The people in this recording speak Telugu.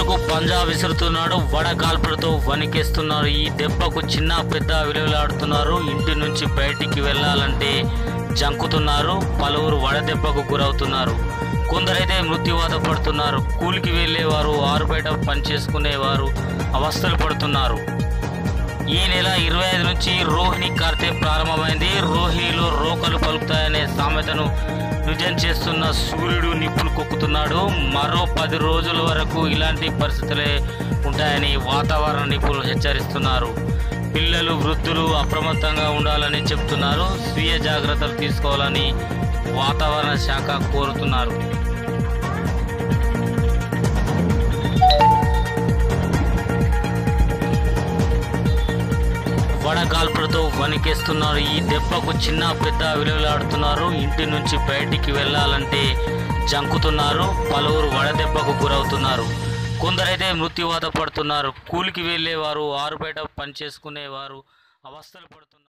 దెబ్బకు పంజా విసురుతున్నాడు వడగాల్పులతో వణికేస్తున్నారు ఈ దెబ్బకు చిన్న పెద్ద విలువలాడుతున్నారు ఇంటి నుంచి బయటికి వెళ్ళాలంటే జంకుతున్నారు పలువురు వడదెబ్బకు గురవుతున్నారు కొందరైతే మృత్యువాత పడుతున్నారు కూలికి వెళ్ళేవారు ఆరుబయట పనిచేసుకునేవారు అవస్థలు పడుతున్నారు ఈ నెల ఇరవై ఐదు నుంచి రోహిణి కార్తె ప్రారంభమైంది రోహిణిలో రోకలు పలుకుతాయనే సామెతను నిజం చేస్తున్న సూర్యుడు నిప్పులు కొక్కుతున్నాడు మరో పది రోజుల వరకు ఇలాంటి పరిస్థితులే ఉంటాయని వాతావరణ నిపుణులు హెచ్చరిస్తున్నారు పిల్లలు వృద్ధులు అప్రమత్తంగా ఉండాలని చెప్తున్నారు స్వీయ జాగ్రత్తలు తీసుకోవాలని వాతావరణ శాఖ కోరుతున్నారు వడగాల్పులతో వణికేస్తున్నారు ఈ దెబ్బకు చిన్న పెద్ద విలువలాడుతున్నారు ఇంటి నుంచి బయటికి వెళ్ళాలంటే జంకుతున్నారు పలువురు వడదెబ్బకు గురవుతున్నారు కొందరైతే మృత్యువాత పడుతున్నారు కూలికి వెళ్ళేవారు ఆరుబయట పనిచేసుకునేవారు అవస్థలు పడుతున్నారు